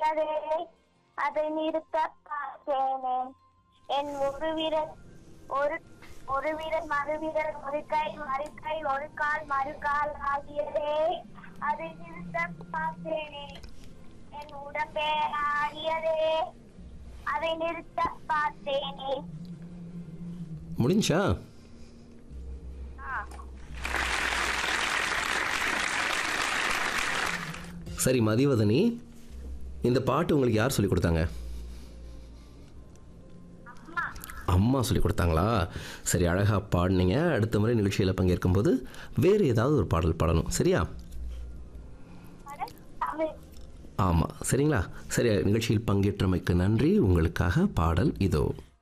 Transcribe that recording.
ஆடியதே அதை நிறுத்த பார்த்தேனே என் ஒரு வீரர் ஒரு ஒரு வீரர் மறு வீரர் ஒரு கை மறு கை ஒரு கால் மறு கால் ஆகியதே அதை நிறுத்த பார்த்தேனே என் உடம்பே ஆடியதே அதை நிறுத்த பார்த்தேனே முடிஞ்சா சரி மதிவதனி இந்த பாட்டு உங்களுக்கு யார் சொல்லி கொடுத்தாங்க அம்மா சொல்லி கொடுத்தாங்களா சரி அழகாக பாடினீங்க அடுத்த முறை நிகழ்ச்சியில் பங்கேற்கும்போது வேறு ஏதாவது ஒரு பாடல் பாடணும் சரியா தமிழ் ஆமாம் சரிங்களா சரி நிகழ்ச்சியில் பங்கேற்றமைக்கு நன்றி உங்களுக்காக பாடல் இதோ